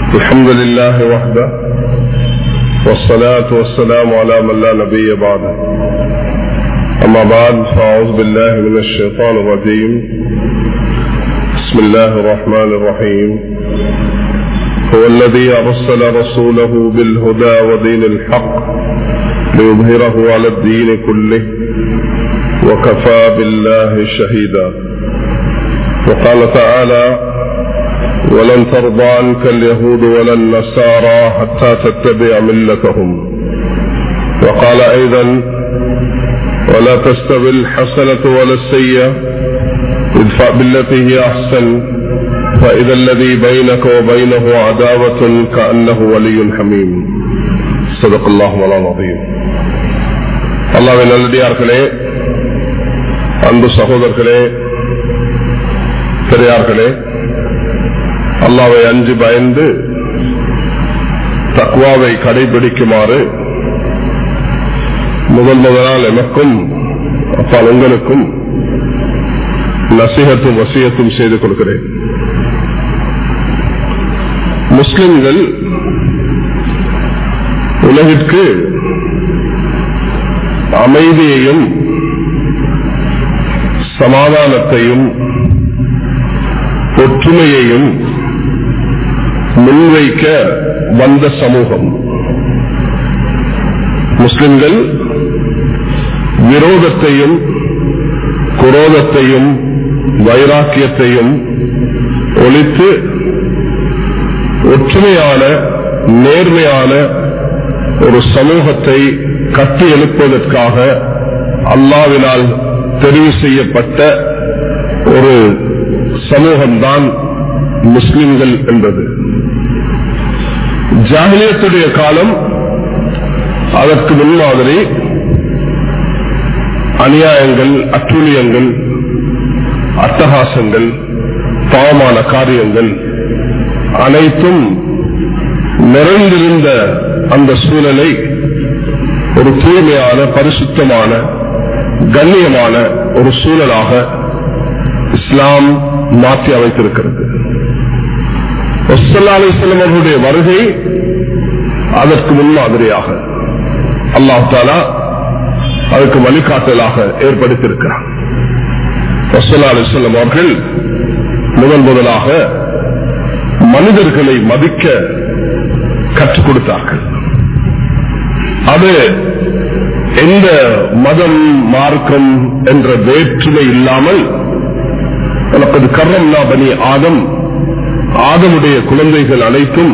الحمد لله وحده والصلاة والسلام على من لا نبي بعده أما بعد فأعوذ بالله من الشيطان الرجيم بسم الله الرحمن الرحيم هو الذي أرسل رسوله بالهدى ودين الحق ليظهره على الدين كله وكفى بالله شهيدا وقال تعالى ولن ترضى عنك اليهود ولا النصارى حتى تتبع ملتهم وقال أيضا ولا تستوي الحسنة ولا السيئة ادفع بالتي هي أحسن فإذا الذي بينك وبينه عداوة كأنه ولي حميم صدق الله مولانا العظيم அல்லாவின் நல்லடியார்களே அன்பு சகோதரர்களே பெரியார்களே அல்லாவை அஞ்சு பயந்து தக்வாவை கடைபிடிக்குமாறு முதல் முதலால் எனக்கும் அப்பால் உங்களுக்கும் நசிகத்தும் வசியத்தும் செய்து கொடுக்கிறேன் முஸ்லிம்கள் உலகிற்கு அமைதியையும் சமாதானத்தையும் ஒற்றுமையையும் முன்வைக்க வந்த சமூகம் முஸ்லிம்கள் விரோதத்தையும் குரோதத்தையும் வைராக்கியத்தையும் ஒழித்து ஒற்றுமையான நேர்மையான ஒரு சமூகத்தை கட்டி எழுப்பதற்காக அல்லாவினால் தெரிவு செய்யப்பட்ட ஒரு சமூகம்தான் முஸ்லிம்கள் என்பது ஜாகிலியத்துடைய காலம் அதற்கு முன்மாதிரி அநியாயங்கள் அட்டுழியங்கள் அட்டகாசங்கள் பாவமான காரியங்கள் அனைத்தும் நிறைந்திருந்த அந்த சூழலை ஒரு தூய்மையான பரிசுத்தமான கண்ணியமான ஒரு சூழலாக இஸ்லாம் மாற்றி அமைத்திருக்கிறது செல்லம் அவர்களுடைய வருகை அதற்கு முன்மாதிரியாக அல்லாஹ் தாலா அதுக்கு வழிகாட்டலாக ஏற்படுத்தியிருக்கிறார் செல்லம் அவர்கள் முதல் முதலாக மனிதர்களை மதிக்க கற்றுக் கொடுத்தார்கள் அது எந்த மதம் மார்க்கம் என்ற வேற்றுமை இல்லாமல் நமக்கு கர்ணம் பனி ஆதம் ஆதமுடைய குழந்தைகள் அனைத்தும்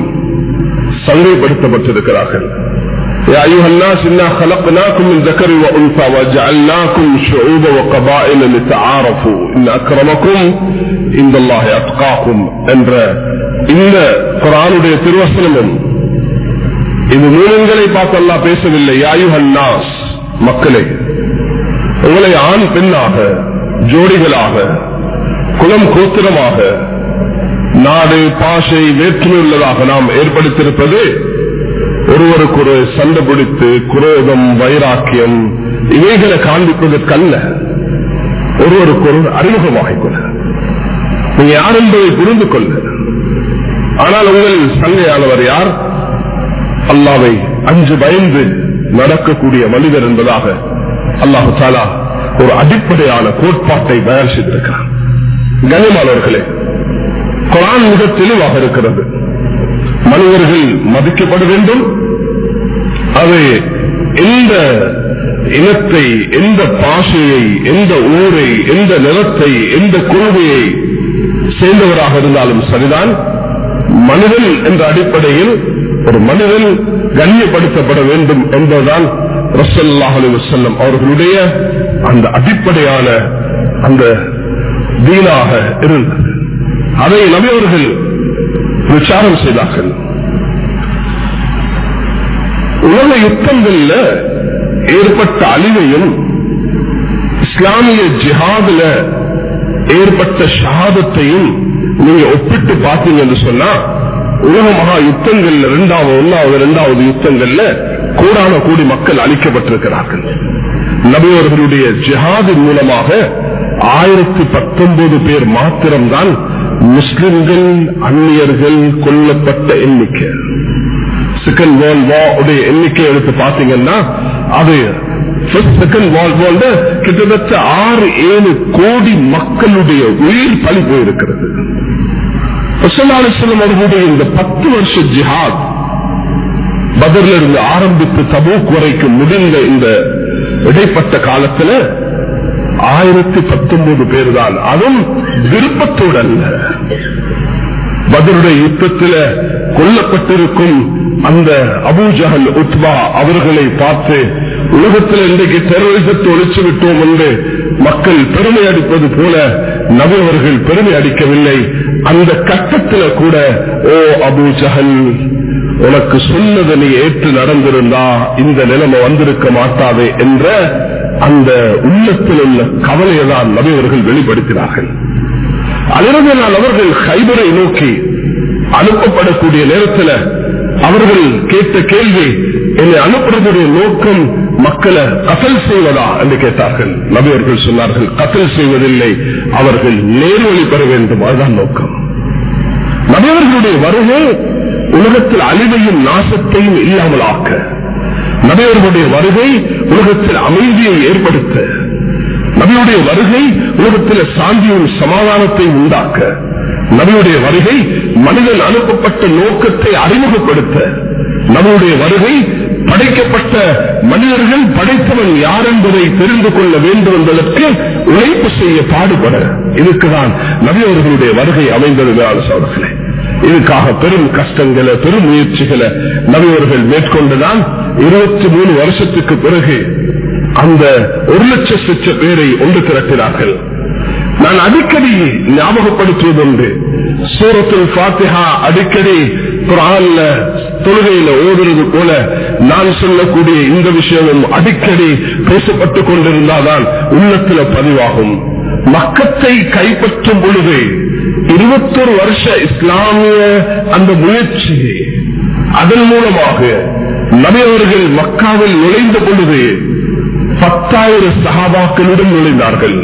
சங்கைப்படுத்தப்பட்டிருக்கிறார்கள் يا أيها الناس إنا خلقناكم من ذكر وأنثى وجعلناكم شعوبا وقبائل لتعارفوا إن أكرمكم عند الله أتقاكم என்ற இந்த குரானுடைய திருவசனமும் இது மூலங்களை பார்த்து அல்லா பேசவில்லை யாயுஹன்னாஸ் மக்களே உங்களை ஆண் பெண்ணாக ஜோடிகளாக குலம் கோத்திரமாக நாடு பாஷை வேற்றுமை உள்ளதாக நாம் ஏற்படுத்தியிருப்பது ஒருவருக்கு ஒரு சண்டை பிடித்து குரோதம் வைராக்கியம் இவைகளை காண்பிப்பதற்கல்ல ஒருவருக்கு ஒரு அறிமுகமாகிக் கொள்ள நீங்க யார் என்பதை புரிந்து கொள்ள ஆனால் உங்கள் சங்கையானவர் யார் அல்லாவை அஞ்சு பயந்து நடக்கக்கூடிய மனிதர் என்பதாக அல்லாஹு தாலா ஒரு அடிப்படையான கோட்பாட்டை பயன் செய்திருக்கிறார் கனிமானவர்களே குரான் மிக தெளிவாக இருக்கிறது மனிதர்கள் மதிக்கப்பட வேண்டும் அது எந்த இனத்தை எந்த பாஷையை எந்த ஊரை எந்த நிலத்தை எந்த கொள்கையை சேர்ந்தவராக இருந்தாலும் சரிதான் மனிதன் என்ற அடிப்படையில் ஒரு மனிதன் கண்ணியப்படுத்தப்பட வேண்டும் என்பதுதான் ரசல்லாஹ் அலி வசல்லம் அவர்களுடைய அந்த அடிப்படையான அந்த தீனாக இருந்தது அதை நபியவர்கள் பிரச்சாரம் செய்தார்கள் உலக யுத்தங்களில் ஏற்பட்ட அழிவையும் இஸ்லாமிய ஜிஹாதுல ஏற்பட்ட ஷஹாதத்தையும் நீங்க ஒப்பிட்டு பார்த்தீங்க என்று சொன்னா உலக மகா யுத்தங்கள்ல இரண்டாவது ஒன்னாவது இரண்டாவது யுத்தங்கள்ல கூடான கூடி மக்கள் அழிக்கப்பட்டிருக்கிறார்கள் நபியவர்களுடைய ஜிஹாதின் மூலமாக ஆயிரத்தி பத்தொன்பது பேர் மாத்திரம்தான் முஸ்லிம்கள் அந்நியர்கள் கொல்லப்பட்ட எண்ணிக்கை செகண்ட் வேர்ல்ட் வார் உடைய எண்ணிக்கை எடுத்து பாத்தீங்கன்னா அது செகண்ட் வேர்ல்ட் வார்ல கிட்டத்தட்ட ஆறு ஏழு கோடி மக்களுடைய உயிர் பலி போயிருக்கிறது ரசூலுல்லாஹி அவர்களுடைய இந்த பத்து வருஷ ஜிஹாத் பதர்ல இருந்து ஆரம்பித்து தபூக் வரைக்கும் முடிந்த இந்த இடைப்பட்ட காலத்துல ஆயிரத்தி பத்தொன்பது பேர் தான் அதுவும் விருப்பத்தோடு அல்ல பதருடைய யுத்தத்தில் கொல்லப்பட்டிருக்கும் அந்த அபூஜஹல் உத்வா அவர்களை பார்த்து உலகத்தில் இன்றைக்கு டெரரிசத்தை ஒழிச்சு விட்டோம் என்று மக்கள் பெருமை அடிப்பது போல நபி அவர்கள் பெருமை அடிக்கவில்லை அந்த கட்டத்தில் கூட ஓ அபு ஜஹல் உனக்கு சொன்னதை நீ ஏற்று நடந்திருந்தா இந்த நிலைமை வந்திருக்க மாட்டாதே என்ற அந்த உள்ளத்தில் உள்ள கவலையை தான் நபி அவர்கள் வெளிப்படுத்தினார்கள் அலிரபினால் அவர்கள் ஹைபரை நோக்கி அனுப்பப்படக்கூடிய நேரத்தில் அவர்கள் கேட்ட கேள்வி என்னை அனுப்புறதுடைய நோக்கம் மக்களை கத்தல் செய்வதா என்று கேட்டார்கள் நபி அவர்கள் சொன்னார்கள் கத்தல் செய்வதில்லை அவர்கள் நேர்வழி பெற வேண்டும் அதுதான் நோக்கம் நபியவர்களுடைய வருகை உலகத்தில் அழிவையும் நாசத்தையும் இல்லாமல் ஆக்க நபியவர்களுடைய வருகை உலகத்தில் அமைதியை ஏற்படுத்த நபியுடைய வருகை உலகத்தில் சாந்தியும் சமாதானத்தையும் உண்டாக்க நபியுடைய வருகை மனிதன் அனுப்பப்பட்ட நோக்கத்தை அறிமுகப்படுத்த நம்முடைய வருகை படைக்கப்பட்ட மனிதர்கள் படைத்தவன் யார் என்பதை தெரிந்து கொள்ள வேண்டும் என்பதற்கு உழைப்பு செய்ய பாடுபட இதுக்குதான் நபியவர்களுடைய வருகை அமைந்தது சோழர்களே இதுக்காக பெரும் கஷ்டங்களை பெரும் முயற்சிகளை நபியவர்கள் மேற்கொண்டுதான் இருபத்தி மூணு வருஷத்துக்கு பிறகு அந்த ஒரு லட்சம் லட்ச பேரை ஒன்று திரட்டினார்கள் நான் அடிக்கடி ஞாபகப்படுத்துவதுண்டு சூரத்தில் பாத்திஹா அடிக்கடி குரான்ல தொழுகையில ஓதுறது போல நான் சொல்லக்கூடிய இந்த விஷயமும் அடிக்கடி பேசப்பட்டுக் கொண்டிருந்தால்தான் உள்ளத்துல பதிவாகும் மக்கத்தை கைப்பற்றும் பொழுது இருபத்தொரு வருஷ இஸ்லாமிய அந்த முயற்சி அதன் மூலமாக நபியவர்கள் மக்காவில் நுழைந்த பொழுது பத்தாயிரம் சகாபாக்களுடன் நுழைந்தார்கள்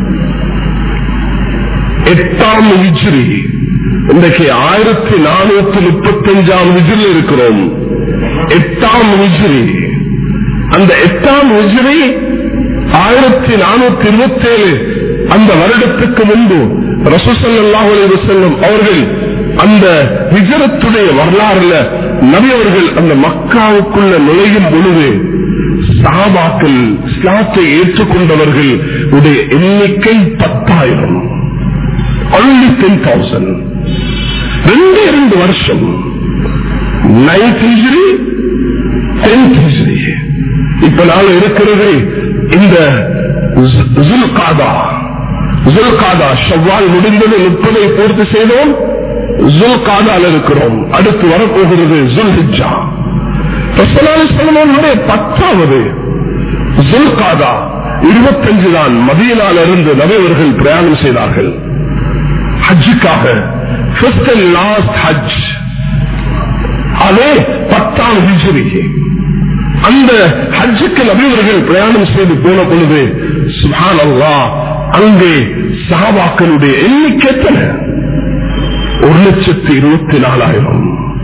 எட்டாம் விஜிரி இன்றைக்கு ஆயிரத்தி நானூத்தி முப்பத்தி அஞ்சாம் விஜில் இருக்கிறோம் எட்டாம் விஜிரி அந்த எட்டாம் விஜிரி ஆயிரத்தி நானூத்தி இருபத்தி ஏழு அந்த வருடத்துக்கு முன்பு ரசூசல்லாஹ் செல்லும் அவர்கள் அந்த விஜரத்துடைய வரலாறுல நபி அவர்கள் அந்த மக்காவுக்குள்ள நுழையும் பொழுது சாபாக்கள் ஸ்லாத்தை ஏற்றுக்கொண்டவர்கள் உடைய எண்ணிக்கை பத்தாயிரம் only ten thousand ரெண்டு இரண்டு வருஷம் நைன்த் ஹிஜ்ரி டென்த் ஹிஜ்ரி இப்ப நாள் இருக்கிறது இந்த ஜுல்காதா ஜுல்காதா ஷவ்வால் முடிந்தது முப்பதை பூர்த்தி செய்தோம் ஜுல்காதால் இருக்கிறோம் அடுத்து வரப்போகிறது ஜுல்ஹிஜா ரசலாலுடைய பத்தாவது ஜுல்காதா இருபத்தஞ்சு தான் மதியனால் இருந்து நபையவர்கள் பிரயாணம் செய்தார்கள் ஹஜ்ஜுக்காக ஃபர்ஸ்ட் அண்ட் லாஸ்ட் ஹஜ் அதே பத்தாம் ஹிஜ்ரி அந்த ஹஜ்ஜுக்கு நபிவர்கள் பிரயாணம் செய்து போன பொழுது சுஹான் அல்லா அங்கே சஹாபாக்களுடைய எண்ணிக்கை எத்தனை ஒரு லட்சத்தி இருபத்தி நாலாயிரம்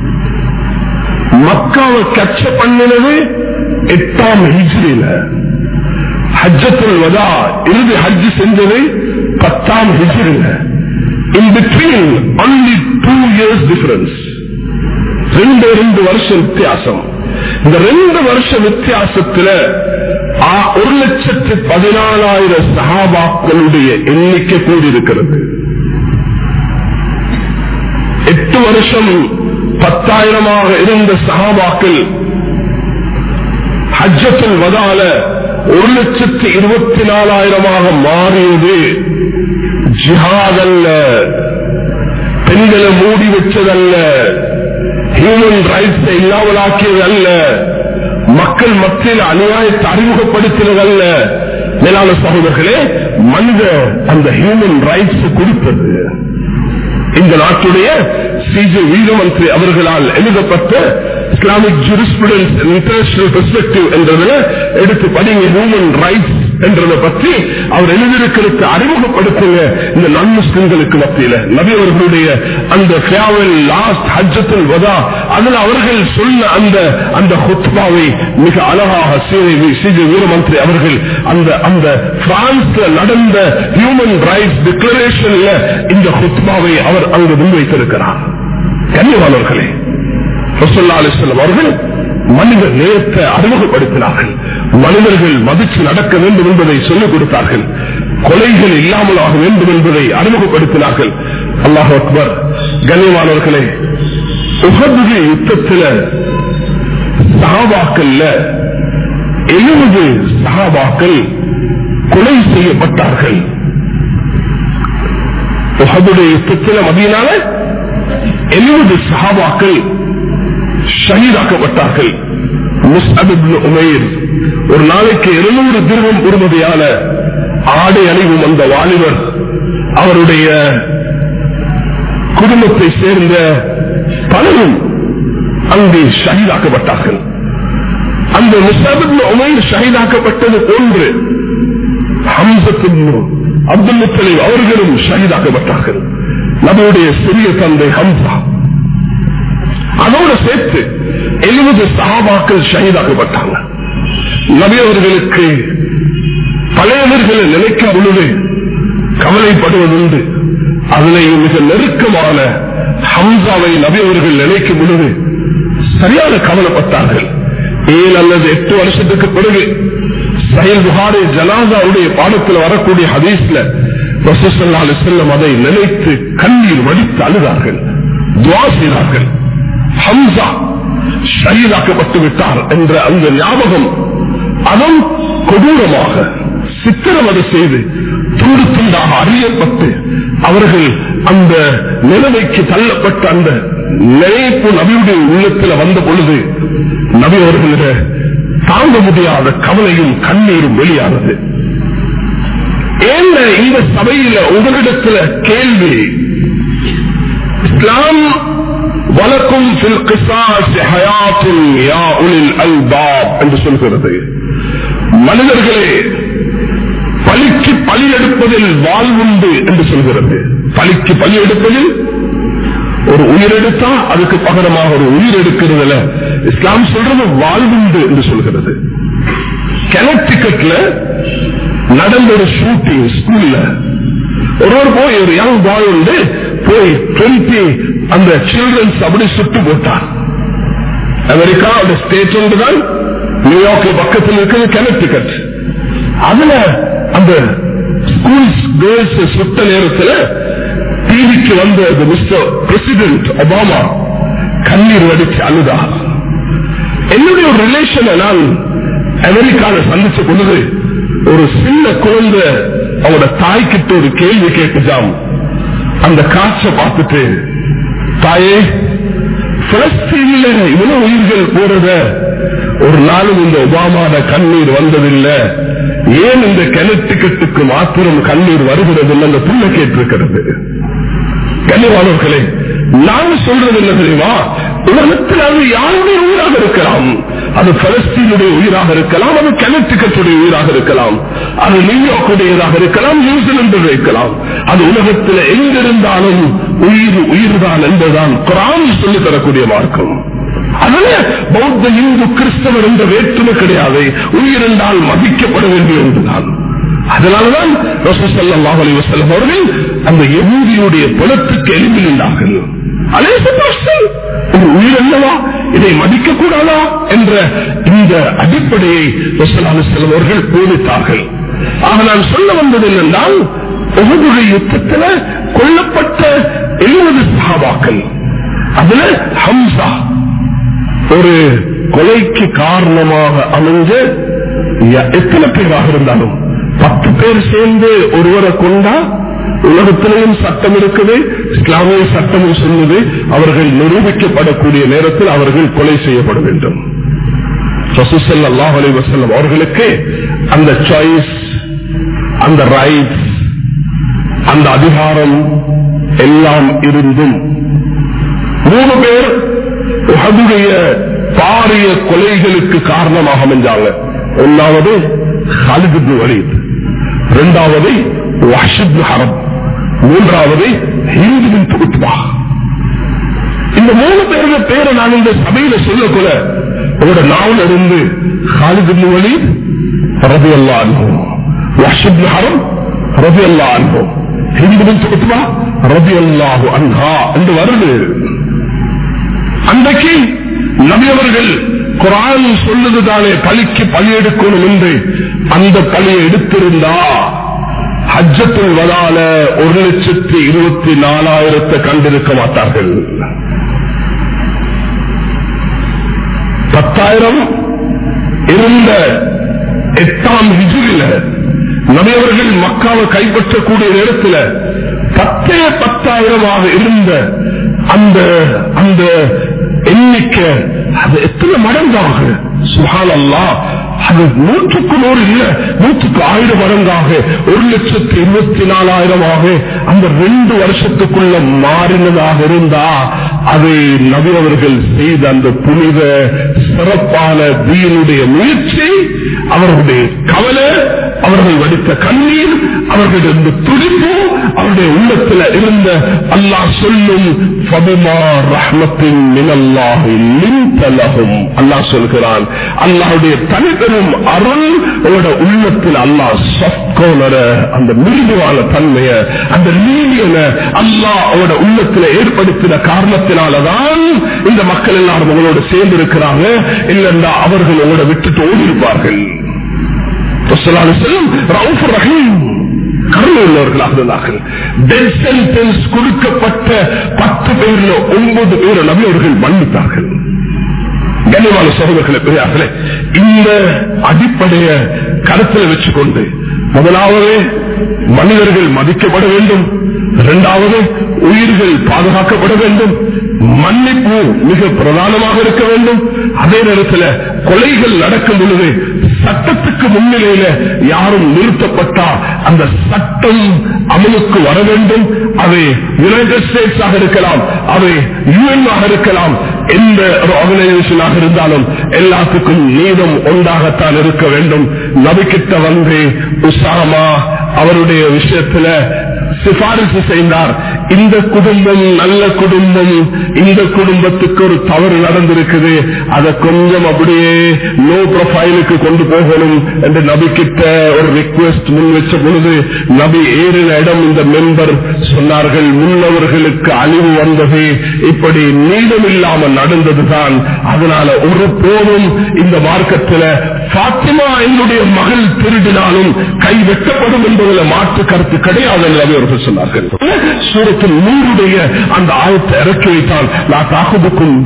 மக்காவை கச்ச பண்ணினது எட்டாம் ஹிஜ்ரியில ஹஜ்ஜத்துல் வதா இறுதி ஹஜ் செஞ்சது பத்தாம் ஹிஜ்ரியில in between only two years difference ரெண்டு ரெண்டு வருஷம் வித்தியாசம் இந்த ரெண்டு வருஷ வித்தியாசத்துல ஒரு லட்சத்து பதினாலாயிரம் சகாபாக்களுடைய எண்ணிக்கை கூடியிருக்கிறது எட்டு வருஷம் பத்தாயிரமாக இருந்த சகாபாக்கள் ஹஜ்ஜத்தில் வதால ஒரு லட்சத்து இருபத்தி நாலாயிரமாக மாறியது ஜிஹாத் அல்ல பெண்களை மூடி வச்சதல்ல ஹியூமன் ரைட்ஸ் இல்லாமலாக்கியது அல்ல மக்கள் மத்தியில் அநியாயத்தை அறிமுகப்படுத்தினதல்ல மேலான சகோதரர்களே மனித அந்த ஹியூமன் ரைட்ஸ் கொடுத்தது இந்த நாட்டுடைய சிஜே வீரமந்திரி அவர்களால் எழுதப்பட்ட இஸ்லாமிக் ஜூரிஸ்பிடன்ஸ் இன்டர்நேஷனல் பெர்ஸ்பெக்டிவ் என்றதில் எடுத்து படிங்க ஹியூமன் ரைட்ஸ் என்றதை பற்றி அவர் எழுதியிருக்கிறது அறிமுகப்படுத்துங்க இந்த நன் முஸ்லிம்களுக்கு மத்தியில நபி அவர்களுடைய அந்த ஃபேவல் லாஸ்ட் ஹஜ்ஜத்தில் வதா அதில் அவர்கள் சொன்ன அந்த அந்த ஹுத்பாவை மிக அழகாக சீதை சிஜி வீரமந்திரி அவர்கள் அந்த அந்த பிரான்ஸ்ல நடந்த ஹியூமன் ரைட்ஸ் டிக்ளரேஷன்ல இந்த ஹுத்பாவை அவர் அங்கு முன்வைத்திருக்கிறார் கண்ணியவானவர்களே ரசல்லா அலிஸ்லாம் அவர்கள் மனித நேயத்தை அறிமுகப்படுத்தினார்கள் மனிதர்கள் மதிச்சு நடக்க வேண்டும் என்பதை சொல்லிக் கொடுத்தார்கள் கொலைகள் இல்லாமல் ஆக வேண்டும் என்பதை அறிமுகப்படுத்தினார்கள் அல்லாஹ் அக்பர் கண்ணியமானவர்களே உகதுகை யுத்தத்தில் சகாபாக்கள்ல எழுபது சகாபாக்கள் கொலை செய்யப்பட்டார்கள் உகதுடைய யுத்தத்தில் மதியனால எழுபது சகாபாக்கள் ஷஹீதாக்கப்பட்டார்கள் உமைர் ஒரு நாளைக்கு இருநூறு திருவம் உறுமதியான ஆடை அணிவும் அந்த வாலிபர் அவருடைய குடும்பத்தை சேர்ந்த பலரும் அங்கே ஷஹீதாக்கப்பட்டார்கள் அந்த முசாபின் உமைர் ஷஹீதாக்கப்பட்டது போன்று ஹம்சத்தின் அப்துல் முத்தலிம் அவர்களும் ஷஹீதாக்கப்பட்டார்கள் நம்முடைய சிறிய தந்தை ஹம்சா அதோடு சேர்த்து எழுபது சகாபாக்கள் ஷஹீதாக்கப்பட்டாங்க நபி அவர்களுக்கு பழையவர்களை நினைக்கும் பொழுது கவலைப்படுவதுண்டு அதிலே மிக நெருக்கமான ஹம்சாவை நபி அவர்கள் நினைக்கும் பொழுது சரியான கவலைப்பட்டார்கள் ஏழு அல்லது எட்டு வருஷத்துக்கு பிறகு சயல் புகாரி ஜனாதாவுடைய பாடத்தில் வரக்கூடிய ஹதீஸ்ல ரசூசல்லா செல்லம் அதை நினைத்து கண்ணீர் வடித்து அழுதார்கள் துவா செய்தார்கள் ஹம்சா ஷஹீதாக்கப்பட்டு விட்டார் என்ற அந்த ஞாபகம் அதுவும் கொடூரமாக சித்திரவதை செய்து துண்டு துண்டாக அறியப்பட்டு அவர்கள் அந்த நிலைமைக்கு தள்ளப்பட்ட அந்த நினைப்பு நபியுடைய உள்ளத்தில் வந்த பொழுது நபி அவர்களிட தாங்க முடியாத கவலையும் கண்ணீரும் வெளியானது ஏன் இந்த சபையில உங்களிடத்துல கேள்வி இஸ்லாம் வலக்கும் என்று சொல்கிறது மனிதர்களே பலிக்கு பலி எடுப்பதில் வாழ்வுண்டு என்று சொல்கிறது பலிக்கு பலி எடுப்பதில் ஒரு உயிர் எடுத்தா அதுக்கு பகரமாக ஒரு உயிர் எடுக்கிறதுல இஸ்லாம் சொல்றது வாழ்வுண்டு என்று சொல்கிறது கனெக்டிகட்ல நடந்த ஒரு ஷூட்டிங் ஸ்கூல்ல ஒருவர் போய் ஒரு யங் பாய் உண்டு போய் டுவெண்ட்டி அந்த சில்ட்ரன்ஸ் அப்படி சுட்டு போட்டார் அமெரிக்கா அந்த ஸ்டேட் ஒன்றுதான் நியூயார்க்ல பக்கத்தில் இருக்கிறது கனெக்டிகட் அதுல அந்த ஸ்கூல்ஸ் கேர்ள்ஸ் சுட்ட நேரத்தில் டிவிக்கு வந்த மிஸ்டர் பிரசிடென்ட் ஒபாமா கண்ணீர் வடிச்சு அழுதா என்னுடைய ஒரு ரிலேஷனை நான் அமெரிக்கால சந்திச்ச பொழுது ஒரு சின்ன குழந்தை அவனோட தாய்கிட்ட ஒரு கேள்வி கேட்டுச்சாம் அந்த காட்சை பார்த்துட்டு தாயே பிலஸ்தீன்ல இவ்வளவு உயிர்கள் போறத ஒரு நாளும் இந்த ஒபாமாட கண்ணீர் வந்ததில்லை ஏன் இந்த கிணத்துக்கட்டுக்கு மாத்திரம் கண்ணீர் வருகிறது அந்த புள்ள கேட்டிருக்கிறது கண்ணியவானவர்களே நான் சொல்றது என்ன தெரியுமா உலகத்தில் அது யாருடைய உயிராக இருக்கலாம் அது பலஸ்தீனுடைய உயிராக இருக்கலாம் அது கனெக்டிகட்டுடைய உயிராக இருக்கலாம் அது நியூயார்க்குடையதாக இருக்கலாம் நியூசிலாந்து இருக்கலாம் அது உலகத்தில் எங்கிருந்தாலும் உயிர் உயிர்தான் என்பதுதான் குரான் சொல்லித் தரக்கூடிய மார்க்கம் அதனால பௌத்த இந்து கிறிஸ்தவர் என்ற வேற்றுமை கிடையாது உயிர் என்றால் மதிக்கப்பட வேண்டும் என்றுதான் அதனால்தான் ரசூசல்லாஹ் அலைஹி வஸல்லம் அவர்கள் அந்த யகூதியுடைய புலத்துக்கு எழுந்திருந்தார்கள் ஒரு உயிர் அல்லவா இதை மதிக்க கூடாதா என்ற இந்த அடிப்படையை ரசூல் அவர்கள் போதித்தார்கள் ஆக நான் சொல்ல வந்தது என்னென்றால் உகதுடைய யுத்தத்தில் கொல்லப்பட்ட எழுபது சகாபாக்கள் அதுல ஹம்சா ஒரு கொலைக்கு காரணமாக அமைஞ்ச எத்தனை பேராக இருந்தாலும் பத்து பேர் சேர்ந்து ஒருவரை கொண்டா உலகத்திலேயும் சட்டம் இருக்குது இஸ்லாமிய சட்டமும் சொன்னது அவர்கள் நிரூபிக்கப்படக்கூடிய நேரத்தில் அவர்கள் கொலை செய்யப்பட வேண்டும் வசல்லம் அவர்களுக்கு அந்த சாய்ஸ் அந்த ரைட் அந்த அதிகாரம் எல்லாம் இருந்தும் மூணு பேர் உகதுடைய பாரிய கொலைகளுக்கு காரணமாக அமைஞ்சாங்க ஒன்னாவது ஹாலித் இப்னு வலீத் இரண்டாவது வஹ்ஷித் ஹரம் மூன்றாவது ஹிந்து பின் உத்பா இந்த மூணு பேருடைய பேரை நான் இந்த சபையில சொல்லக்கூட உங்களோட நாவல் இருந்து ஹாலித் இப்னு வலீத் ரபி அல்லா அனுபவம் வஹ்ஷித் ஹரம் ரபி அல்லா அனுபவம் ஹிந்து பின் உத்பா ரபி அல்லாஹு அன்ஹா என்று வருது அன்றைக்கு நபியவர்கள் குரான் சொல்லுதுதானே பலிக்கு பலி எடுக்கணும் என்று அந்த பலியை எடுத்திருந்தா ஹஜ்ஜத்துல் வதால ஒரு லட்சத்தி இருபத்தி நாலாயிரத்தை கண்டிருக்க மாட்டார்கள் பத்தாயிரம் இருந்த எட்டாம் ஹிஜிரில நபியவர்கள் மக்காவை கைப்பற்றக்கூடிய நேரத்தில் பத்தே பத்தாயிரமாக இருந்த அந்த அந்த எண்ணிக்கை அது எத்தனை மடங்காக சுகால் அல்லா அது நூற்றுக்கு நூறு இல்ல நூற்றுக்கு ஆயிரம் மடங்காக ஒரு லட்சத்தி இருபத்தி நாலாயிரமாக அந்த ரெண்டு வருஷத்துக்குள்ள மாறினதாக இருந்தா அதை நபி அவர்கள் செய்த அந்த புனித சிறப்பான தீனுடைய முயற்சி அவர்களுடைய கவலை அவர்கள் வடித்த கண்ணீர் அவர்களுடைய இந்த துடிப்பு அவருடைய உள்ளத்தில் இருந்த அல்லாஹ் சொல்லும் ஃபபிமா ரஹ்மத்தின் மினல்லாஹி லின்தலஹும் அல்லாஹ் சொல்கிறான் அல்லாஹ்வுடைய தனிப்பெரும் அருள் அவருடைய உள்ளத்தில் அல்லாஹ் சொற்கோணர அந்த மிருதுவான தன்மைய அந்த நீதியன அல்லாஹ் அவருடைய உள்ளத்தில் ஏற்படுத்தின காரணத்தினாலதான் இந்த மக்கள் எல்லாரும் உங்களோட சேர்ந்து இருக்கிறாங்க இல்லைன்னா அவர்கள் உங்களோட விட்டுட்டு ஓடி இருப்பார்கள் கருணையுள்ளவர்களாக இருந்தார்கள் டெத் சென்டென்ஸ் கொடுக்கப்பட்ட பத்து பேர்ல ஒன்பது பேர் நபி அவர்கள் மன்னித்தார்கள் கனிவான சகோதரர்களை பெரியார்களே இந்த அடிப்படைய கருத்தில் வச்சுக்கொண்டு முதலாவது மனிதர்கள் மதிக்கப்பட வேண்டும் இரண்டாவது உயிர்கள் பாதுகாக்கப்பட வேண்டும் மன்னிப்பு மிக பிரதானமாக இருக்க வேண்டும் அதே நேரத்தில் கொலைகள் நடக்கும் பொழுது சட்டத்துக்கு முன்னிலையில யாரும் நிறுத்தப்பட்டா அந்த சட்டம் அமலுக்கு வர வேண்டும் அது யுனைடெட் ஸ்டேட்ஸ் ஆக இருக்கலாம் அது யூஎன் ஆக இருக்கலாம் எந்த ஒரு ஆர்கனைசேஷனாக இருந்தாலும் எல்லாத்துக்கும் நீதம் ஒன்றாகத்தான் இருக்க வேண்டும் நபிக்கிட்ட வந்து உசாமா அவருடைய விஷயத்துல சிபாரிசு செய்தார் இந்த குடும்பம் நல்ல குடும்பம் இந்த குடும்பத்துக்கு ஒரு தவறு நடந்திருக்குது அதை கொஞ்சம் அப்படியே லோ ப்ரொஃபைலுக்கு கொண்டு போகணும் என்று நபி கிட்ட ஒரு ரிக்வெஸ்ட் முன் வச்ச பொழுது நபி ஏறின இடம் இந்த மெம்பர் சொன்னார்கள் முன்னவர்களுக்கு அழிவு வந்தது இப்படி நீளம் இல்லாமல் நடந்ததுதான் அதனால ஒரு போதும் இந்த மார்க்கத்தில் பாத்திமா என்னுடைய மகள் திருடினாலும் கை வெட்டப்படும் என்பதில் மாற்று கருத்து கிடையாது என்று அவர்கள் சொன்னார்கள் சூரத்தில் நூறுடைய அந்த ஆயத்தை இறக்கி வைத்தால் நான் தாக்குதுக்கும்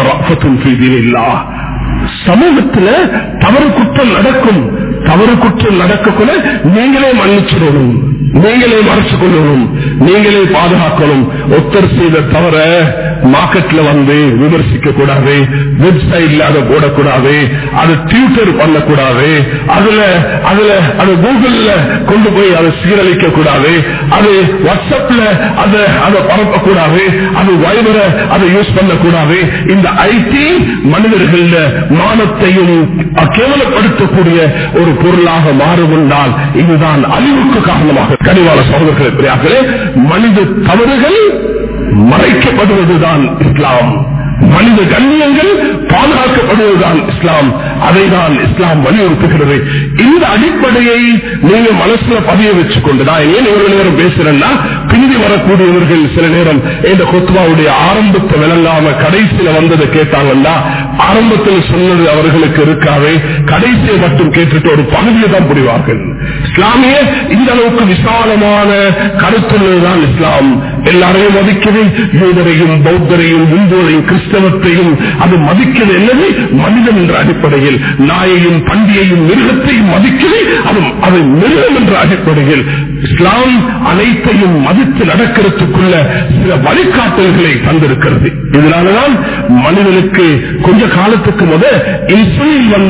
சமூகத்தில் தவறு குற்றம் நடக்கும் தவறு குற்றம் நடக்கக்குள்ள நீங்களே மன்னிச்சிடணும் நீங்களே மறைச்சு கொள்ளணும் நீங்களே பாதுகாக்கணும் ஒத்தர் செய்த தவிர மார்க்கெட்ல வந்து விமர்சிக்க கூடாது வெப்சைட்ல அதை போடக்கூடாது அது ட்விட்டர் பண்ணக்கூடாது அதுல அதுல அது கூகுள்ல கொண்டு போய் அதை சீரழிக்க கூடாது அது வாட்ஸ்அப்ல அதை அதை பரப்பக்கூடாது அது வைபர அதை யூஸ் பண்ணக்கூடாது இந்த ஐடி மனிதர்கள மானத்தையும் கேவலப்படுத்தக்கூடிய ஒரு பொருளாக மாறுகொண்டால் இதுதான் அழிவுக்கு காரணமாக கனிவான சகோதரர்களே மனித தவறுகள் மறைக்கப்படுவதுதான் இஸ்லாம் மனித கண்ணியங்கள் பாதுகாக்கப்படுவதுதான் இஸ்லாம் அதை தான் இஸ்லாம் வலியுறுத்துகிறது இந்த அடிப்படையை நீங்க மனசுல பதிய வச்சுக்கொண்டு நான் ஏன் இவ்வளவு நேரம் பேசுறேன்னா பிந்தி வரக்கூடியவர்கள் சில நேரம் இந்த கொத்வாவுடைய ஆரம்பத்தை விளங்காம கடைசியில வந்ததை கேட்டாங்கன்னா ஆரம்பத்தில் சொன்னது அவர்களுக்கு இருக்காது கடைசியை மட்டும் கேட்டுட்டு ஒரு பகுதியை தான் புரிவார்கள் இஸ்லாமிய இந்த அளவுக்கு விசாலமான கருத்துள்ளதுதான் இஸ்லாம் எல்லாரையும் மதிக்கிறது யூதரையும் பௌத்தரையும் இந்துவரையும் கிறிஸ்தவத்தையும் அது மதிக்கிறது என்னது மனிதன் என்ற அடிப்படையில் நாயையும் பண்டிகையும் மிருகத்தையும் மதிக்கிறது அது அது மிருகம் என்ற அடிப்படையில் இஸ்லாம் அனைத்தையும் மதித்து நடக்கிறதுக்குள்ள சில வழிகாட்டல்களை தந்திருக்கிறது இதனாலதான் மனிதனுக்கு கொஞ்ச காலத்துக்கு முத இன்சுலின் வந்து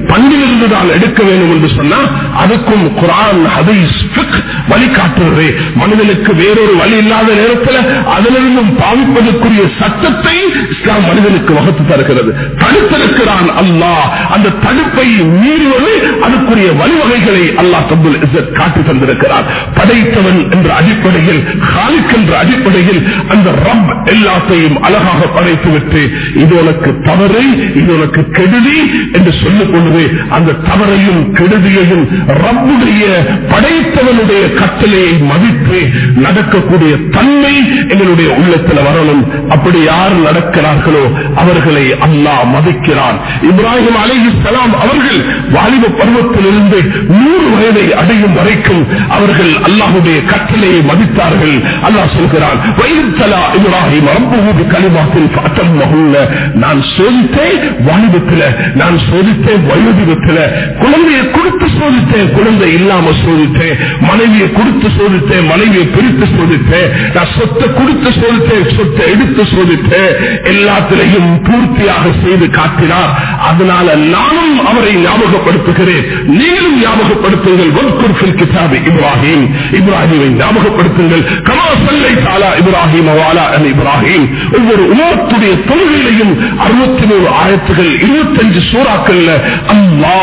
பண்டிலிருந்து தான் எடுக்க வேண்டும் என்று சொன்னா அதுக்கும் குரான் ஹதீஸ் ஃபிக் வழிகாட்டுறது மனிதனுக்கு வேறொரு வழி இல்லாத நேரத்தில் அதிலிருந்தும் பாவிப்பதற்குரிய சட்டத்தை இஸ்லாம் மனிதனுக்கு வகுத்து தருகிறது தடுத்திருக்கிறான் அல்லாஹ் அந்த தடுப்பை மீறுவது அதுக்குரிய வழிவகைகளை அல்லாஹ் தபுல் இஸ்ஸத் காட்டி தந்திருக்கிறார் படைத்தவன் என்ற அடிப்படையில் ஹாலிக் என்ற அடிப்படையில் அந்த ரப் எல்லாத்தையும் அழகாக படைத்துவிட்டு இது உனக்கு தவறு இது உனக்கு கெடுதி என்று சொல்லிக் கொள்வது அந்த தவறையும் கெடுதியையும் ரப்புடைய படைத்தவனுடைய கட்டளையை மதித்து நடக்கக்கூடிய தன்மை எங்களுடைய உள்ளத்தில் வரணும் அப்படி யார் நடக்கிறார்களோ அவர்களை அல்லாஹ் மதிக்கிறான் இப்ராஹிம் அலிஹிஸ்லாம் அவர்கள் வாலிப பருவத்திலிருந்து நூறு வயதை அடையும் வரைக்கும் அவர்கள் அல்லாஹுடைய கட்டளையை மதித்தார்கள் அல்லாஹ் சொல்கிறான் வயிறுத்தலா இப்ராஹிம் ரப்புவது கலிமாத்தில் பாட்டம் மகுள்ள நான் சோதித்தேன் வாலிபத்தில் நான் சோதித்தேன் வயோதிபத்தில் குழந்தையை கொடுத்து சோதித்தேன் குழந்தை இல்லாம சோதித்தேன் மனைவியை கொடுத்து சோதித்தேன் மனைவியை பிரித்து சோதித்தேன் நான் சொத்தை கொடுத்து சோதித்தேன் சொத்தை எடுத்து சோதித்தேன் எல்லாத்திலையும் பூர்த்தியாக செய்து காட்டினார் அதனால நானும் அவரை ஞாபகப்படுத்துகிறேன் நீங்களும் ஞாபகப்படுத்துங்கள் வன்பொருள் கிதாபி இப்ராஹிம் இப்ராஹிமை ஞாபகப்படுத்துங்கள் கமா சல்லை தாலா இப்ராஹிம் அவாலா அன் இப்ராஹிம் ஒவ்வொரு உலகத்துடைய தொழுகையிலையும் அறுபத்தி மூணு ஆயிரத்துகள் இருபத்தஞ்சு சூறாக்கள்ல அல்லா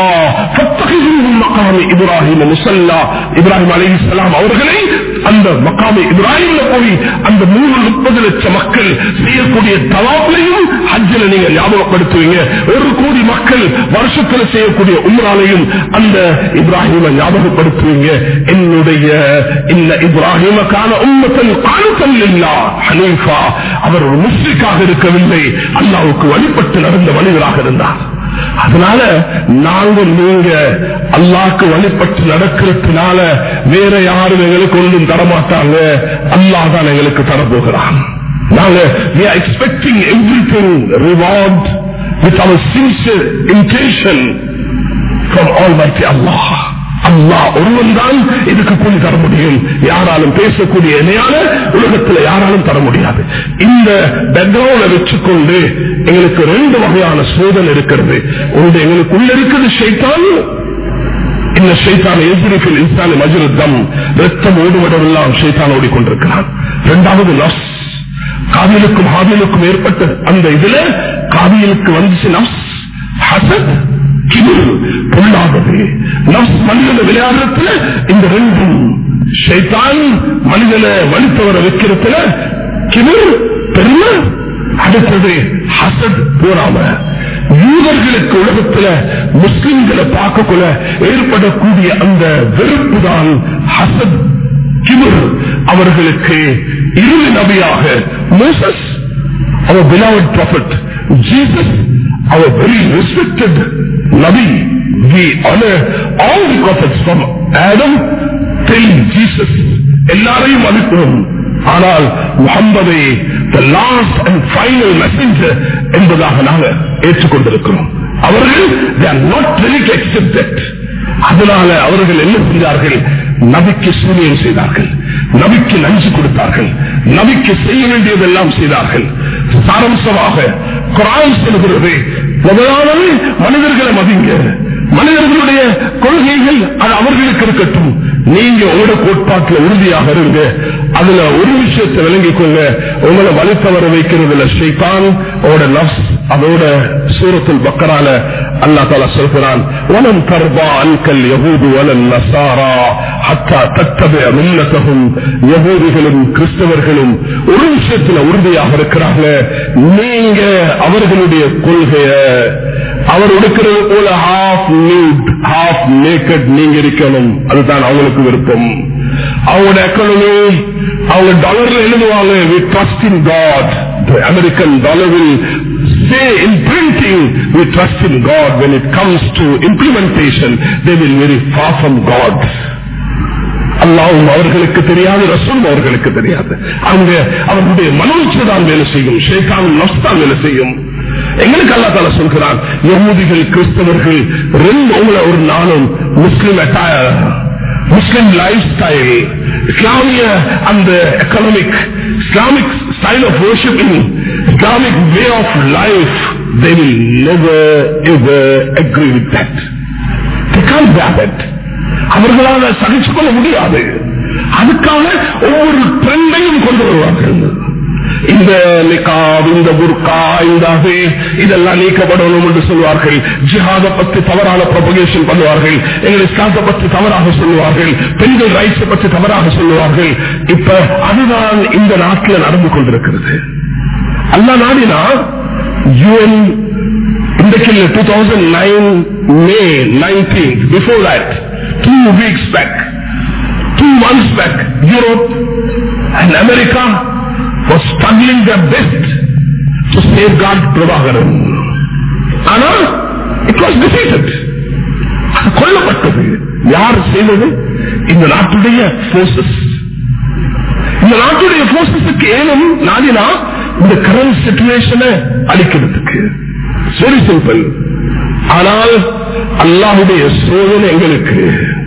மக்காமி இப்ராஹிம் முசல்லா இப்ராஹிம் அலி இஸ்லாம் அவர்களை அந்த மக்காமி இப்ராஹிம்ல போய் அந்த மூணு முப்பது லட்சம் மக்கள் செய்யக்கூடிய தவாப்பிலையும் ஹஜ்ஜில் நீங்க ஞாபகப்படுத்துவீங்க ஒரு கோடி மக்கள் வருஷத்துல செய்யக்கூடிய உம்ராலையும் அந்த இப்ராஹிம ஞாபகப்படுத்துவீங்க என்னுடைய இந்த இப்ராஹிமக்கான உம்மத்தல் காணுத்தல் இல்லா ஹனீஃபா அவர் ஒரு முஸ்லிக்காக இருக்கவில்லை அல்லாவுக்கு வழிபட்டு நடந்த மனிதராக இருந்தார் அதனால நாங்க நீங்க அல்லாக்கு வழிபட்டு நடக்கிறதுனால வேற யாரும் எங்களுக்கு ஒன்றும் தரமாட்டாங்க அல்லாஹ் தான் எங்களுக்கு தரப்போகிறான் நாங்க we are expecting everything reward with our sincere intention from Almighty Allah அல்லாஹ் ஒருவன் தான் இதுக்கு கூலி தர முடியும் யாராலும் பேசக்கூடிய இணையான உலகத்தில் யாராலும் தர முடியாது இந்த பேக்ரவுண்ட வச்சுக்கொண்டு எங்களுக்கு ரெண்டு வகையான சோதனை இருக்கிறது ஒன்று எங்களுக்குள்ள இருக்குது ஷைத்தான் இந்த ஷைத்தான் எதிரிகள் இன்சான மஜுரத்தம் ரத்தம் ஓடுவதெல்லாம் ஷைத்தான் ஓடிக்கொண்டிருக்கிறான் இரண்டாவது நஸ் காவியலுக்கும் ஹாவியலுக்கும் ஏற்பட்ட அந்த இதுல காவியலுக்கு வந்துச்சு நஸ் ஹசத் கிபிர் பொல்லாதது நப்ஸ் மனிதன விளையாடுறதுல இந்த ரெண்டும் ஷைத்தான் மனிதனை வலித்தவரை வைக்கிறதுல கிபிர் பெருமை அடுத்தது ஹசத் போராம யூதர்களுக்கு உலகத்துல முஸ்லிம்களை பார்க்கக்குள்ள ஏற்படக்கூடிய அந்த வெறுப்பு தான் ஹசத் கிபிர் அவர்களுக்கு இறுதி நபியாக மோசஸ் அவர் beloved prophet Jesus our very respected Nabi we honor all the prophets from Adam till Jesus எல்லாரையும் மதிக்கிறோம் ஆனால் முகம்மதை the last and final messenger என்பதாக நாங்கள் ஏற்றுக்கொண்டிருக்கிறோம் அவர்கள் they are not ready to accept that அதனால அவர்கள் என்ன செஞ்சார்கள் நபிக்கு சூரியன் செய்தார்கள் நபிக்கு நஞ்சு கொடுத்தார்கள் நபிக்கு செய்ய வேண்டியதெல்லாம் செய்தார்கள் சாரம்சமாக குரான் சொல்கிறது முதலாவது மனிதர்களை மதிங்க மனிதர்களுடைய கொள்கைகள் அது அவர்களுக்கு இருக்கட்டும் நீங்க உங்களோட கோட்பாட்டில் உறுதியாக இருங்க அதுல ஒரு விஷயத்தை விளங்கிக்கோங்க உங்களை வலுத்தவர வைக்கிறதுல ஷைத்தான் அவரோட நப்ஸ் அதோட சூரத்தில் பக்கரால அல்லா தாலா சொல்கிறான் வலம் தர்பா அன்கல் யகூது வலன் நசாரா ஹத்தா தத்தப மில்லத்தகும் யகூதிகளும் கிறிஸ்தவர்களும் ஒரு விஷயத்துல உறுதியாக இருக்கிறாங்க நீங்க அவர்களுடைய கொள்கைய அவர் உடுக்கிறது போல ஹாஃப் நியூட் ஹாஃப் நேக்கட் நீங்க இருக்கணும் அதுதான் அவங்களுக்கு விருப்பம் அவங்களோட எக்கனமி அவங்க டாலர்ல எழுதுவாங்க we trust in God the American dollar will say in printing we trust in God when it comes to implementation they will very far from God அல்லாவும் அவர்களுக்கு தெரியாது ரசூல் அவர்களுக்கு தெரியாது அவங்க அவர்களுடைய மனோச்சு தான் வேலை செய்யும் ஷேகான் நஷ்தான் வேலை செய்யும் எங்களுக்கு அல்லா தால சொல்கிறான் யகூதிகள் கிறிஸ்தவர்கள் ரெண்டு உங்களை ஒரு நாளும் முஸ்லிம் முஸ்லிம் லைஃப் ஸ்டைல் இஸ்லாமிய அந்த economic Islamic style of worshipping Islamic way of life they will never ever agree with that அவர்களால் சகிச்சுக் கொள்ள முடியாது அதுக்காக ஒவ்வொரு ட்ரெண்டையும் கொண்டு வருவார்கள் இந்த நிகாப் இந்த புர்கா இந்த அது இதெல்லாம் நீக்கப்படணும் என்று சொல்வார்கள் ஜிஹாத பத்தி தவறான ப்ரொபகேஷன் பண்ணுவார்கள் எங்கள் இஸ்லாத்தை பற்றி தவறாக சொல்லுவார்கள் பெண்கள் ரைட்ஸ் பற்றி தவறாக சொல்லுவார்கள் இப்ப அதுதான் இந்த நாட்டில் நடந்து கொண்டிருக்கிறது அல்ல நாடினா யூஎன் இன்றைக்கு two thousand nine May nineteen before that two weeks back two months back Europe and America was struggling their best to safeguard Prabhakaran. ஆனால் it was defeated. அது கொல்லப்பட்டது யார் செய்தது இந்த நாட்டுடைய போர்சஸ் இந்த நாட்டுடைய போர்சஸுக்கு ஏனும் நாடினா இந்த கரண்ட் சிச்சுவேஷனை அளிக்கிறதுக்கு வெரி சிம்பிள் ஆனால் அல்லாஹுடைய சோதனை எங்களுக்கு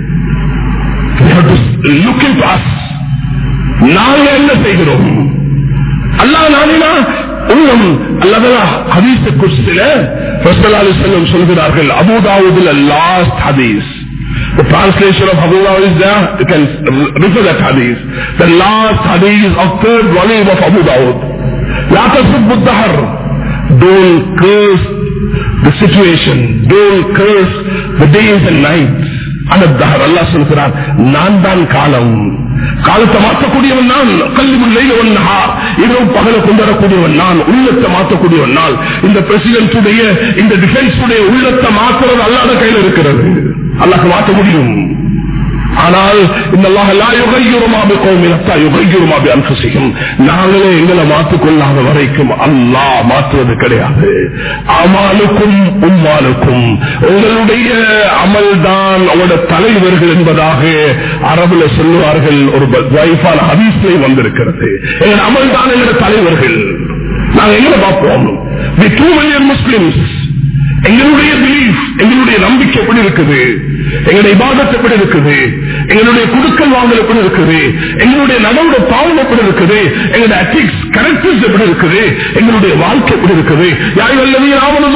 லுக் இன் பாஸ் நாங்க என்ன செய்கிறோம் அல்லாஹ் நானினா உள்ளம் அல்லதா ஹதீஸ் குஸ்தில ரசலாலி செல்லம் சொல்கிறார்கள் அபுதாவுதுல லாஸ்ட் ஹதீஸ் The translation of Abu Dawud is there. You can refer that hadith. The last hadith of third volume of Abu Dawud. لا تسب الدهر. Don't curse the situation. Don't curse the days and nights. அனத்தஹர் அல்லா சொல்கிறார் நான் தான் காலம் காலத்தை மாற்றக்கூடியவன் நான் கல்வி ஒன்னார் இரவு பகலை கொண்டு வரக்கூடியவன் நான் உள்ளத்தை மாற்றக்கூடியவன் நான் இந்த பிரசிடென்டுடைய இந்த டிஃபென்ஸ் உடைய உள்ளத்தை மாற்றுறது அல்லாத கையில் இருக்கிறது அல்லாஹ் மாற்ற முடியும் ஆனால் நாங்களே எங்களை மாற்றிக்கொள்ளாத வரைக்கும் அல்லாஹ் மாற்றுவது கிடையாது அமாலுக்கும் உம்மாலுக்கும் உங்களுடைய அமல் தான் அவருடைய தலைவர்கள் என்பதாக அரபுல சொல்லுவார்கள் ஒரு வைஃபான ஹதீஸ்லேயும் வந்திருக்கிறது எங்கள் அமல் தான் எங்களுடைய தலைவர்கள் நாங்கள் எங்களை பார்ப்போம் டூ மில்லியன் முஸ்லிம்ஸ் எங்களுடைய பிலீஃப் எங்களுடைய நம்பிக்கை எப்படி இருக்குது எங்களுடைய இபாதத் எப்படி இருக்குது எங்களுடைய குடுக்கல் வாங்கல் எப்படி இருக்குது எங்களுடைய நடவுடைய பாவம் எப்படி இருக்குது எங்களுடைய அட்டிக்ஸ் கரெக்டர்ஸ் எப்படி இருக்குது எங்களுடைய வாழ்க்கை எப்படி இருக்குது யார் வல்லவி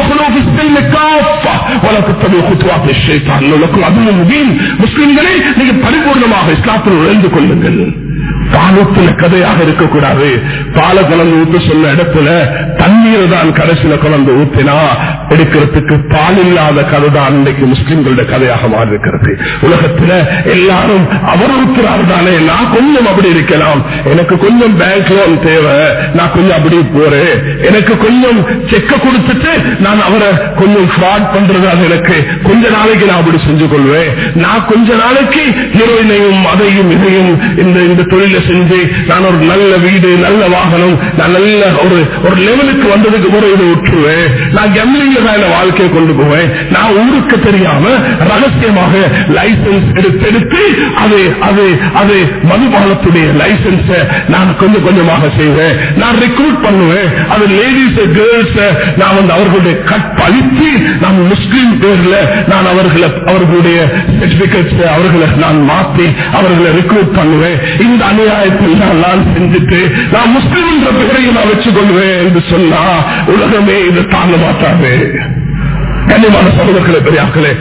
முஸ்லிம்களே நீங்க பரிபூர்ணமாக இஸ்லாத்தில் நுழைந்து கொள்ளுங்கள் பாலூத்துல கதையாக இருக்கக்கூடாது பால கலந்து ஊத்து சொன்ன இடத்துல தண்ணீர் தான் கடைசியில கலந்து ஊத்தினா எடுக்கிறதுக்கு பால் இல்லாத கதை தான் இன்றைக்கு முஸ்லிம்களுடைய கதையாக மாறி இருக்கிறது உலகத்துல எல்லாரும் அவர் ஊத்துறாரு தானே நான் கொஞ்சம் அப்படி இருக்கலாம் எனக்கு கொஞ்சம் பேங்க் லோன் தேவை நான் கொஞ்சம் அப்படி போறேன் எனக்கு கொஞ்சம் செக்க கொடுத்துட்டு நான் அவரை கொஞ்சம் ஃப்ராட் பண்றது அது எனக்கு கொஞ்ச நாளைக்கு நான் அப்படி செஞ்சு கொள்வேன் நான் கொஞ்ச நாளைக்கு ஹீரோயினையும் அதையும் இதையும் இந்த இந்த தொழில செஞ்சு நான் ஒரு நல்ல வீடு நல்ல வாகனம் நான் நல்ல ஒரு ஒரு லெவலுக்கு வந்ததுக்கு கூட இதை விட்டுருவேன் நான் கம்லிங்க தான் வாழ்க்கையை கொண்டு போவேன் நான் ஊருக்கு தெரியாம ரகசியமாக லைசன்ஸ் எடுத்து எடுத்து அது அது அது மதுபானத்துடைய லைசன்ஸ் நான் கொஞ்சம் கொஞ்சமாக செய்வேன் நான் ரெக்ரூட் பண்ணுவேன் அது லேடிஸ் கேர்ள்ஸ் நான் வந்து அவர்களுடைய கற்பழித்து நான் முஸ்லீம் பேர்ல நான் அவர்களை அவர்களுடைய சர்டிபிகேட்ஸ் அவர்களை நான் மாற்றி அவர்களை ரெக்ரூட் பண்ணுவேன் இந்த அநியாயத்தில் நான் நான் செஞ்சுட்டு நான் முஸ்லீம் என்ற பெயரையும் நான் வச்சுக் கொள்வேன் என்று சொன்னா உலகமே இதை தாங்க மாட்டாது கண்ணியமான சகோதரர்களே பெரியாக்களே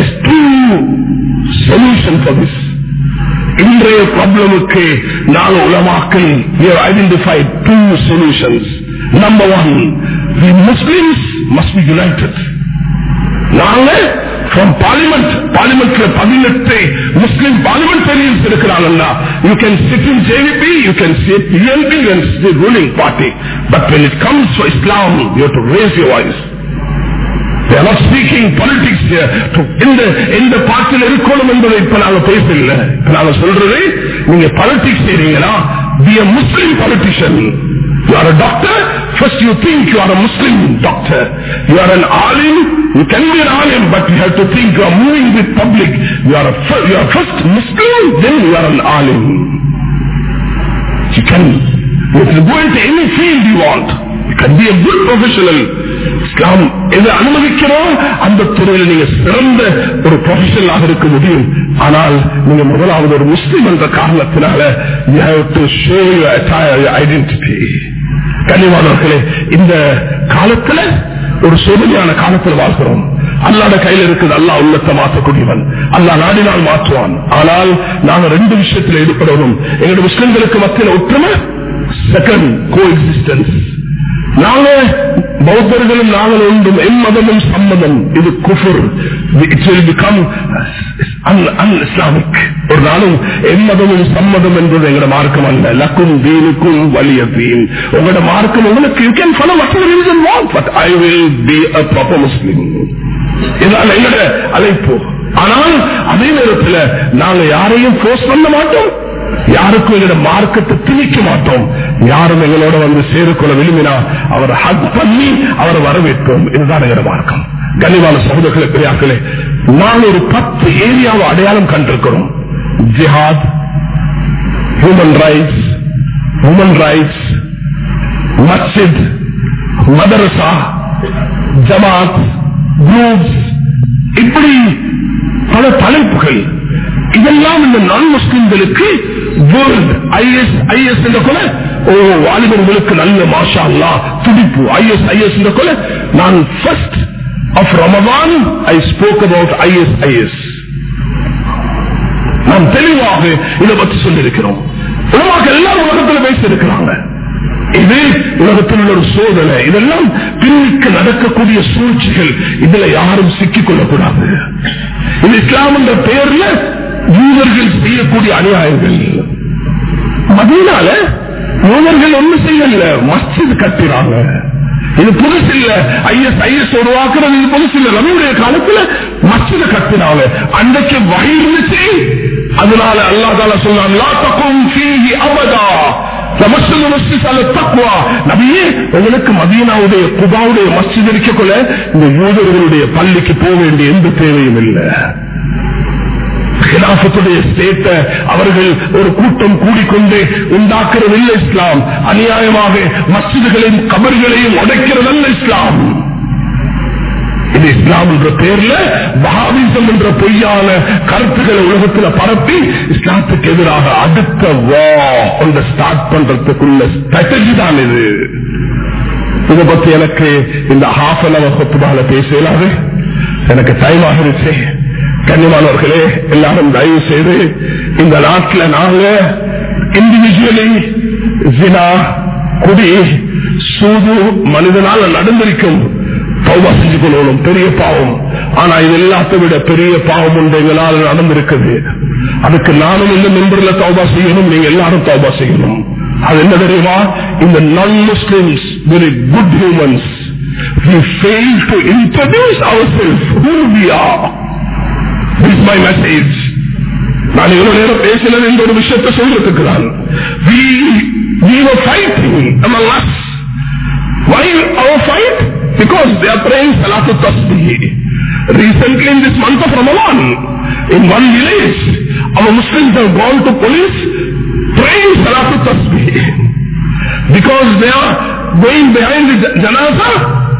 சொல்யூஷன் ஃபார் திஸ் இன்றைய ப்ராப்ளமுக்கு நாலு உலமாக்கள் identify two solutions number one the Muslims must be united நாங்க ஃப்ரம் பார்லிமெண்ட் பார்லிமெண்ட்ல பதினெட்டு முஸ்லிம் பார்லிமெண்டரியன்ஸ் இருக்கிறாங்கன்னா you can sit in JVP you can sit UNP and the ruling party but when it comes to Islam you do raise you voice They are not speaking politics here. இந்த எந்த பார்ட்டியில் இருக்கணும் என்பதை இப்ப நாங்க பேசல இப்ப நாங்க சொல்றது நீங்க பாலிடிக்ஸ் செய்றீங்களா be a Muslim politician You are a doctor, first you think you are a Muslim doctor. You are an alim, you can be an alim, but you have to think you are moving with public. You are, a, you are first Muslim, then you are an alim. You can, you can go into any field you want. You can be a good professional. Islam எதை அனுமதிக்கிறோம் அந்த துறையில் நீங்க சிறந்த ஒரு ப்ரொஃபஷனலாக இருக்க முடியும் ஆனால் நீங்க முதலாவது ஒரு முஸ்லீம் என்ற காரணத்தினால you have to show your attire, your identity. கனிவானவர்களே இந்த காலத்துல ஒரு சோதனையான காலத்தில் வாழ்கிறோம் அல்லாட கையில் இருக்குது அல்லா உள்ளத்தை மாற்றக்கூடியவன் அல்லா நாடினால் மாற்றுவான் ஆனால் நாங்க ரெண்டு விஷயத்தில் ஈடுபடணும் எங்களுடைய முஸ்லிம்களுக்கு மத்தியில் ஒற்றுமை செகண்ட் கோ எக்ஸிஸ்டன்ஸ் நாங்க பௌத்தர்களும் நாங்கள் ஒன்றும் எம்மதமும் சம்மதம் இது குஃபுர் இட் வில் பிகம் இஸ்லாமிக் ஒரு நாளும் எம்மதமும் சம்மதம் என்பது எங்களோட மார்க்கம் அல்ல லக்கும் தீனுக்கும் வலிய தீன் உங்களோட மார்க்கம் உங்களுக்கு you can follow what religion want but I will be a proper Muslim இதான் எங்களோட அழைப்பு ஆனால் அதே நேரத்தில் நாங்க யாரையும் போர்ஸ் பண்ண மாட்டோம் யாருக்கும் எங்களோட மார்க்கத்தை திணிக்க மாட்டோம் யாரும் எங்களோட வந்து சேருக்கொள்ள விரும்பினா அவரை ஹக் பண்ணி அவரை வரவேற்போம் இதுதான் எங்களோட மார்க்கம் கனிவான சகோதரர்களே பெரியாக்களே நான் ஒரு பத்து ஏரியாவை அடையாளம் கண்டிருக்கிறோம் ஜிஹாத் ஹியூமன் ரைட்ஸ் உமன் ரைட்ஸ் மஸ்ஜித் மதரசா ஜமாத் குரூப்ஸ் இப்படி பல தலைப்புகள் இதெல்லாம் இந்த நான் முஸ்லிம்களுக்கு வேர்ல்ட் ஐஎஸ் ஐஎஸ் என்ற கொலை ஓ வாலிபர்களுக்கு நல்ல மாஷா அல்லா துடிப்பு ஐஎஸ் ஐஎஸ் என்ற கொலை நான் ஃபர்ஸ்ட் ஆஃப் ரமதான் I spoke about IS IS நாம் தெளிவாக இதை பற்றி சொல்லியிருக்கிறோம் உலமாக எல்லாரும் உலகத்தில் பேசியிருக்கிறாங்க இது உலகத்தில் உள்ள ஒரு சோதனை இதெல்லாம் பின்னிக்கு நடக்கக்கூடிய சூழ்ச்சிகள் இதுல யாரும் சிக்கிக் கொள்ளக்கூடாது இது இஸ்லாம் என்ற பெயர்ல யூதர்கள் செய்யக்கூடிய அநியாயங்கள் மதியனால யூதர்கள் ஒண்ணு செய்யல மஸ்ஜித் கட்டுறாங்க இது புதுசு இல்ல ஐஎஸ் ஐஎஸ் உருவாக்குறது இது புதுசு இல்ல நம்முடைய காலத்துல மஸ்ஜித கட்டினாங்க அன்றைக்கு வகை இருந்துச்சு அதனால அல்லா தால சொன்னான் லா தக்கும் ஃபீஹி அபதா தமஸ்ஸல் மஸ்ஜித் அல தக்வா நபியே உங்களுக்கு மதீனாவுடைய குபாவுடைய மஸ்ஜித் இருக்கக்குள்ள இந்த யூதர்களுடைய பள்ளிக்கு போக வேண்டிய எந்த தேவையும் இல்லை கிலாபத்துடைய ஸ்டேட்டை அவர்கள் ஒரு கூட்டம் கூடிக்கொண்டு உண்டாக்குறதில்லை இஸ்லாம் அநியாயமாக மஸ்ஜிதுகளையும் கபர்களையும் உடைக்கிறதல்ல இஸ்லாம் இது இஸ்லாம் என்ற பேர்ல வஹாபிசம் என்ற பொய்யான கருத்துக்களை உலகத்தில் பரப்பி இஸ்லாத்துக்கு எதிராக அடுத்த வா ஒன்றை ஸ்டார்ட் பண்றதுக்குள்ள ஸ்ட்ராட்டஜி தான் இது இதை பத்தி எனக்கு இந்த ஹாஃப் அன் அவர் கொத்துபால பேச இயலாது எனக்கு டைம் ஆகிருச்சு கண்ணியமானவர்களே எல்லாரும் தயவு செய்து இந்த நாட்டில் நாங்க இண்டிவிஜுவலி ஜினா குடி சூது மனிதனால நடந்திருக்கும் தௌபா செஞ்சு கொள்ளணும் பெரிய பாவம் ஆனா இது எல்லாத்தை விட பெரிய பாவம் உண்டு எங்களால் நடந்திருக்குது அதுக்கு நானும் இந்த மெம்பர்ல தௌபா செய்யணும் நீங்க எல்லாரும் தௌபா செய்யணும் அது என்ன தெரியுமா இந்த நான் Muslims very good humans we fail to introduce ourselves who we are this is my message நான் இவ்வளவு நேரம் பேசினது இந்த ஒரு விஷயத்தை சொல்றதுக்கு தான் we we were fighting among us why our fight because they are praying salatul tasbih recently in this month of ramadan in one village our muslims have gone to police praying salatul tasbih because they are going behind the janaza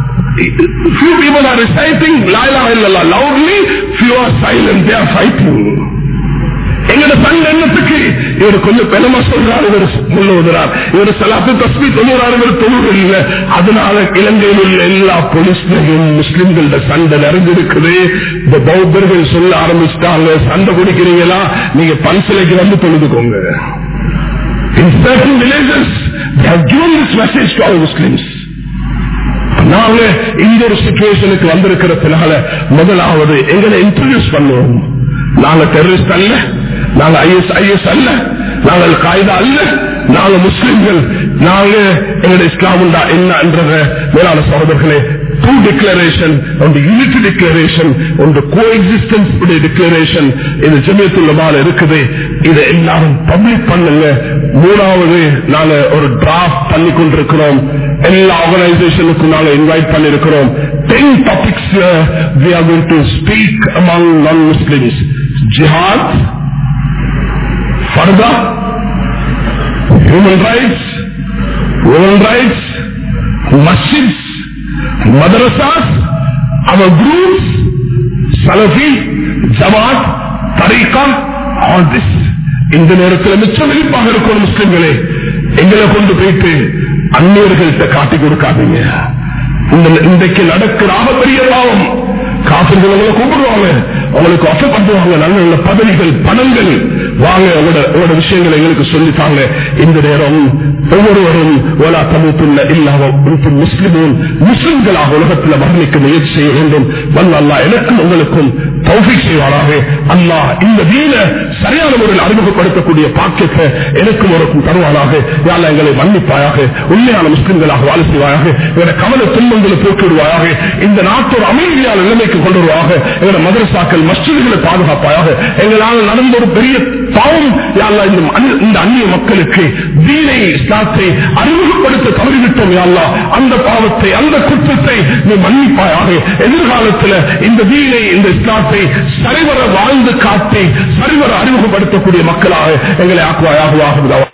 few people are reciting la ilaha illallah loudly few are silent they are fighting எங்கட சங்க எண்ணத்துக்கு இவர் கொஞ்சம் பெருமா சொல்றாரு இவர் முன்னுவதுறார் இவர் சலாத்து தஸ்மி தொழுறாரு இவர் தொழுவது இல்லை அதனால இலங்கையில் உள்ள எல்லா போலீஸ்லையும் முஸ்லிம்களோட சண்டை நிறைஞ்சிருக்குது இந்த பௌத்தர்கள் சொல்ல ஆரம்பிச்சிட்டாங்க சண்டை குடிக்கிறீங்களா நீங்க பன்சிலைக்கு வந்து தொழுதுக்கோங்க In certain villages, they have given this message to all Muslims. நாங்க இந்த ஒரு சுச்சுவேஷனுக்கு வந்திருக்கிறதுனால முதலாவது எங்களை இன்ட்ரடியூஸ் பண்ணுவோம் நாங்க டெரரிஸ்ட் அல்ல நாங்க ஐஎஸ் ஐஎஸ் அல்ல நாங்கள் காய்தா அல்ல நாங்க முஸ்லிம்கள் நாங்க எங்களுடைய இஸ்லாம் உண்டா என்னன்றத மேலான சகோதரர்களே டூ டிக்ளரேஷன் ஒன்று யூனிட்டி டிக்ளரேஷன் ஒன்று கோ எக்ஸிஸ்டன்ஸ் டிக்ளரேஷன் இது ஜமியத்துள்ளமான இருக்குது இதை எல்லாரும் பப்ளிக் பண்ணுங்க மூணாவது நாங்க ஒரு டிராஃப்ட் பண்ணி கொண்டிருக்கிறோம் எல்லா ஆர்கனைசேஷனுக்கும் நாங்க இன்வைட் பண்ணிருக்கிறோம் ten topics we are going to speak among non Muslims ஜிஹாத் ஃபர்தா human rights women rights masjids madrasas our groups salafi jamaat tariqa all this இந்த நேரத்தில் மிச்சம் விழிப்பாக இருக்கணும் முஸ்லிம்களே எங்களை கொண்டு போயிட்டு அந்நியர்கள்ட்ட காட்டி கொடுக்காதீங்க இந்த இன்றைக்கு நடக்கிற பெரிய பாவம் காப்பிர்கள் உங்களை கூப்பிடுவாங்க உங்களுக்கு ஆஃபர் பண்ணுவாங்க நல்ல நல்ல பதவிகள் பணங்கள் வாங்க உங்களோட உங்களோட விஷயங்களை எங்களுக்கு சொல்லித்தாங்க இந்த நேரம் ஒவ்வொருவரும் ஓலா தமுத்துள்ள இல்லாம முஸ்லிமும் முஸ்லிம்களாக உலகத்தில் வர்ணிக்க முயற்சி செய்ய வேண்டும் வல்ல அல்லா எனக்கும் உங்களுக்கும் தௌஃபீக் செய்வாராக அல்லாஹ் இந்த தீன சரியான முறையில் அறிமுகப்படுத்தக்கூடிய பாக்கியத்தை எனக்கும் உனக்கும் தருவானாக யாழ் எங்களை மன்னிப்பாயாக உண்மையான முஸ்லிம்களாக வாழ செய்வாயாக எங்களை கவலை துன்பங்களை போக்கிடுவாயாக இந்த நாட்டோர் அமைதியான நிலைமைக்கு கொண்டு வருவாக எங்களை மதரசாக்கள் மஸ்ஜிதுகளை பாதுகாப்பாயாக எங்களால் நடந்த ஒரு பெரிய பாவம் யாழ்லா இந்த அந்நிய- இந்த அந்நிய மக்களுக்கு தீனை இஸ்லாத்தை அறிமுகப்படுத்த தவறிவிட்டோம் யாழ்லா அந்த பாவத்தை அந்த குற்றத்தை நீ மன்னிப்பாயாக எதிர்காலத்தில் இந்த தீனை இந்த இஸ்லாத்தை சரிவர வாழ்ந்து காட்டி சரிவர அறிமுகப்படுத்தக்கூடிய மக்களாக எங்களை ஆக்குவாயாக